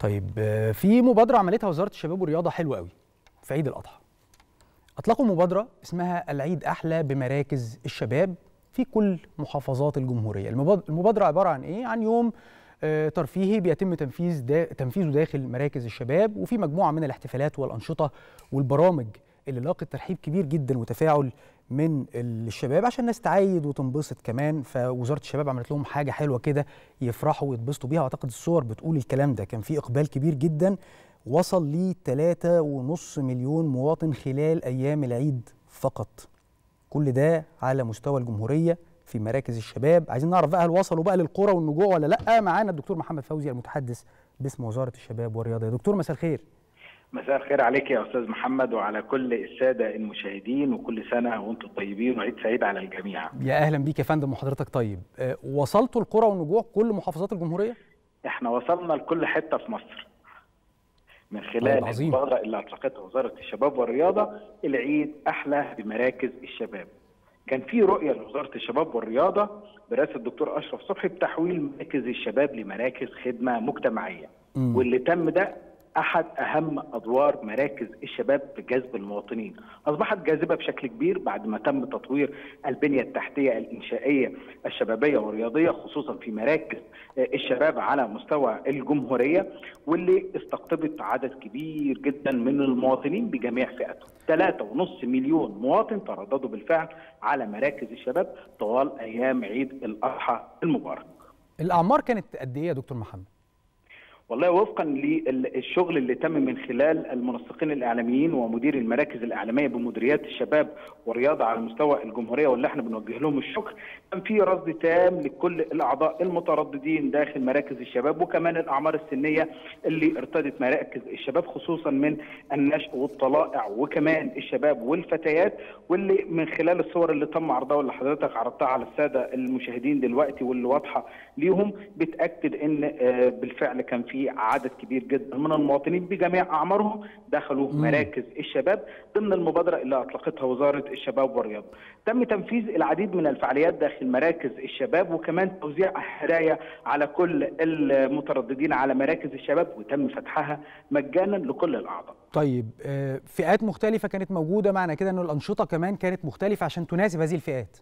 طيب آه، في مبادرة عملتها وزارة الشباب والرياضة حلوة قوي في عيد الأضحى أطلقوا مبادرة اسمها العيد أحلى بمراكز الشباب في كل محافظات الجمهورية المباد- المبادرة عبارة عن إيه؟ عن يوم آه، ترفيهي بيتم تنفيذ دا تنفيذه داخل مراكز الشباب وفي مجموعة من الاحتفالات والأنشطة والبرامج اللي لاقت ترحيب كبير جدا وتفاعل من الشباب عشان الناس تعايد وتنبسط كمان فوزارة الشباب عملت لهم حاجة حلوة كده يفرحوا ويتبسطوا بيها واعتقد الصور بتقول الكلام ده كان في إقبال كبير جدا وصل ل 3.5 مليون مواطن خلال أيام العيد فقط كل ده على مستوى الجمهورية في مراكز الشباب عايزين نعرف بقى هل وصلوا بقى للقرى والنجوع ولا لا معانا الدكتور محمد فوزي المتحدث باسم وزارة الشباب والرياضة يا دكتور مساء الخير مساء الخير عليك يا استاذ محمد وعلى كل الساده المشاهدين وكل سنه وانتم طيبين وعيد سعيد على الجميع. يا اهلا بيك يا فندم وحضرتك طيب أه وصلتوا القرى والنجوع كل محافظات الجمهورية احنا وصلنا لكل حته في مصر. من طيب، خلال عظيم. المبادره اللي اطلقتها وزاره الشباب والرياضه العيد احلى بمراكز الشباب. كان في رؤيه لوزاره الشباب والرياضه برئاسه الدكتور اشرف صبحي بتحويل مراكز الشباب لمراكز خدمه مجتمعيه. مم. واللي تم ده احد اهم ادوار مراكز الشباب في جذب المواطنين اصبحت جاذبه بشكل كبير بعد ما تم تطوير البنيه التحتيه الانشائيه الشبابيه والرياضيه خصوصا في مراكز آه، الشباب على مستوى الجمهوريه واللي استقطبت عدد كبير جدا من المواطنين بجميع فئاتهم 3.5 مليون مواطن ترددوا بالفعل على مراكز الشباب طوال ايام عيد الاضحى المبارك الأعمار كانت قد إيه يا دكتور محمد؟ والله وفقا للشغل اللي تم من خلال المنسقين الاعلاميين ومدير المراكز الاعلاميه بمديريات الشباب والرياضه على مستوى الجمهوريه واللي احنا بنوجه لهم الشكر كان في رصد تام لكل الاعضاء المترددين داخل مراكز الشباب وكمان الاعمار السنيه اللي ارتدت مراكز الشباب خصوصا من النشء والطلائع وكمان الشباب والفتيات واللي من خلال الصور اللي تم عرضها واللي حضرتك عرضتها على الساده المشاهدين دلوقتي واللي واضحه ليهم بتاكد ان آه، بالفعل كان في عدد كبير جدا من المواطنين بجميع اعمارهم دخلوا مم. مراكز الشباب ضمن المبادره اللي اطلقتها وزاره الشباب والرياضه. تم تنفيذ العديد من الفعاليات داخل مراكز الشباب وكمان توزيع هدايا على كل المترددين على مراكز الشباب وتم فتحها مجانا لكل الاعضاء. طيب آه، فئات مختلفة كانت موجودة معنى كده إن الأنشطة كمان كانت مختلفة عشان تناسب هذه الفئات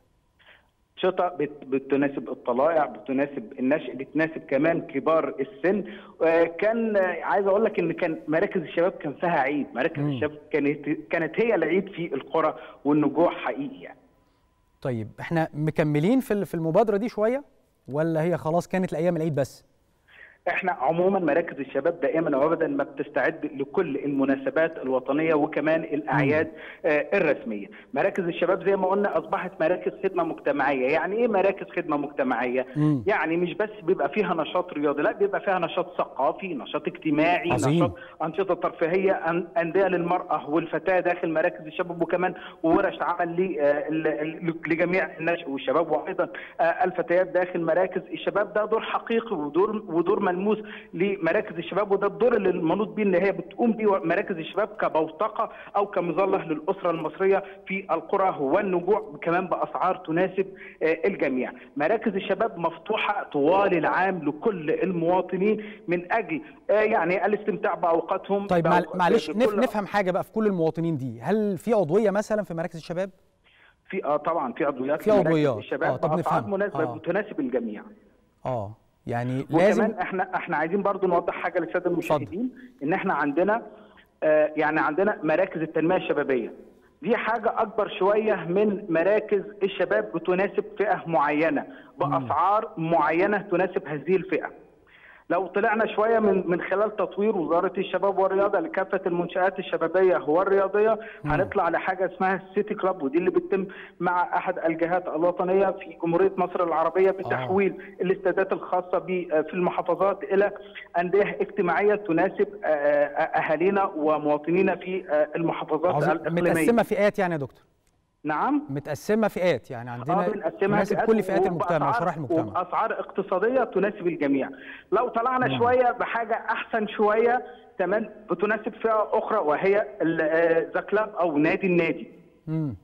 شطة بت- بتناسب الطلائع بتناسب النشء بتناسب كمان كبار السن آه، كان آه، عايز اقول لك ان كان مراكز الشباب كان فيها عيد مراكز مم. الشباب كانت كانت هي العيد في القرى والنجوع حقيقي يعني. طيب احنا مكملين في ال- في المبادرة دي شوية ولا هي خلاص كانت لأيام العيد بس؟ احنا عموما مراكز الشباب دائما وابدا ما بتستعد لكل المناسبات الوطنيه وكمان الاعياد آه الرسميه. مراكز الشباب زي ما قلنا اصبحت مراكز خدمه مجتمعيه، يعني ايه مراكز خدمه مجتمعيه؟ مم. يعني مش بس بيبقى فيها نشاط رياضي، لا بيبقى فيها نشاط ثقافي، نشاط اجتماعي، عظيم. نشاط انشطه ترفيهيه، أن- انديه للمراه والفتاه داخل مراكز الشباب وكمان ورش عمل ل- آه، ل- ل- لجميع النشء والشباب وايضا آه، الفتيات داخل مراكز الشباب ده دور حقيقي ودور ودور ملموس لمراكز الشباب وده الدور اللي المنوط بيه اللي هي بتقوم بيه مراكز الشباب كبوتقه او كمظله للاسره المصريه في القرى والنجوع كمان باسعار تناسب آه، الجميع. مراكز الشباب مفتوحه طوال العام لكل المواطنين من اجل آه، يعني الاستمتاع باوقاتهم طيب مع- بأو- معلش نف بكل- نفهم حاجة بقى في كل المواطنين دي هل في عضوية مثلا في مراكز الشباب؟ في اه طبعا في عضويات في مراكز عضويات. الشباب آه، طب بأسعار نفهم. مناسبه آه. بتناسب الجميع. اه يعني وكمان لازم احنا احنا عايزين برضو نوضح حاجه للساده المشاهدين ان احنا عندنا آه يعني عندنا مراكز التنميه الشبابيه دي حاجه اكبر شويه من مراكز الشباب بتناسب فئه معينه باسعار معينه تناسب هذه الفئه لو طلعنا شويه من من خلال تطوير وزاره الشباب والرياضه لكافه المنشات الشبابيه والرياضيه هنطلع لحاجه اسمها السيتي كلاب ودي اللي بتتم مع احد الجهات الوطنيه في جمهوريه مصر العربيه بتحويل الاستادات الخاصه ب- في المحافظات الى انديه اجتماعيه تناسب آه، آه، اهالينا ومواطنينا في آه، المحافظات عظيم. الاقليميه متقسمة فئات يعني يا دكتور نعم متقسمة فئات يعني عندنا اه بنقسمها تناسب فئات كل فئات المجتمع وبأسعار- وشرائح المجتمع وباسعار اقتصاديه تناسب الجميع لو طلعنا مم. شويه بحاجه احسن شويه تمام بتناسب فئه اخرى وهي ذا كلاب او نادي النادي مم.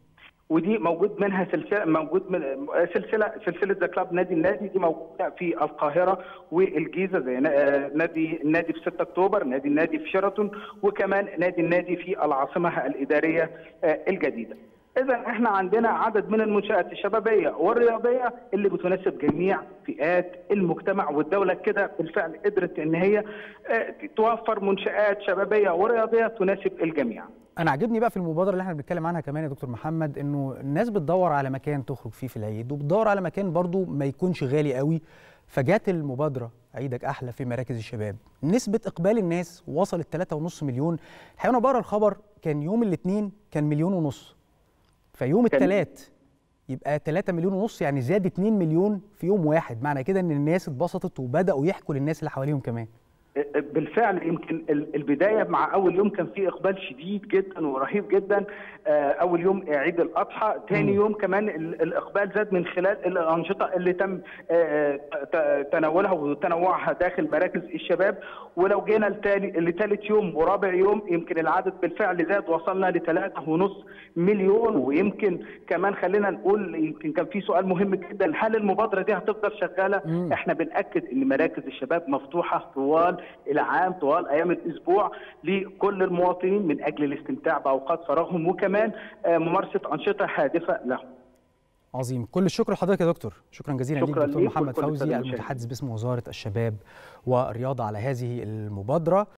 ودي موجود منها سلسله موجود من سلسله سلسله ذا كلاب نادي النادي دي موجوده في القاهره والجيزه زي نادي النادي في 6 اكتوبر نادي النادي في شيراتون وكمان نادي النادي في العاصمه الاداريه الجديده. اذا احنا عندنا عدد من المنشات الشبابيه والرياضيه اللي بتناسب جميع فئات المجتمع والدوله كده بالفعل قدرت ان هي توفر منشات شبابيه ورياضيه تناسب الجميع. انا عاجبني بقى في المبادره اللي احنا بنتكلم عنها كمان يا دكتور محمد انه الناس بتدور على مكان تخرج فيه في العيد وبتدور على مكان برضو ما يكونش غالي قوي فجات المبادره عيدك احلى في مراكز الشباب نسبه اقبال الناس وصلت 3.5 مليون الحقيقه انا بقرا الخبر كان يوم الاثنين كان مليون ونص فيوم الثلاث يبقى 3 مليون ونص يعني زاد 2 مليون في يوم واحد معنى كده ان الناس اتبسطت وبداوا يحكوا للناس اللي حواليهم كمان بالفعل يمكن البدايه مع اول يوم كان في اقبال شديد جدا ورهيب جدا اول يوم عيد الاضحى ثاني يوم كمان الاقبال زاد من خلال الانشطه اللي تم تناولها وتنوعها داخل مراكز الشباب ولو جينا لثالث يوم ورابع يوم يمكن العدد بالفعل زاد وصلنا لثلاثة ونص مليون ويمكن كمان خلينا نقول يمكن كان في سؤال مهم جدا هل المبادره دي هتفضل شغاله؟ مم. احنا بناكد ان مراكز الشباب مفتوحه طوال العام طوال ايام الاسبوع لكل المواطنين من اجل الاستمتاع باوقات فراغهم وكمان ممارسه انشطه هادفه لهم. عظيم كل الشكر لحضرتك يا دكتور شكرا جزيلا ليك دكتور محمد فوزي المتحدث باسم وزاره الشباب والرياضه على هذه المبادره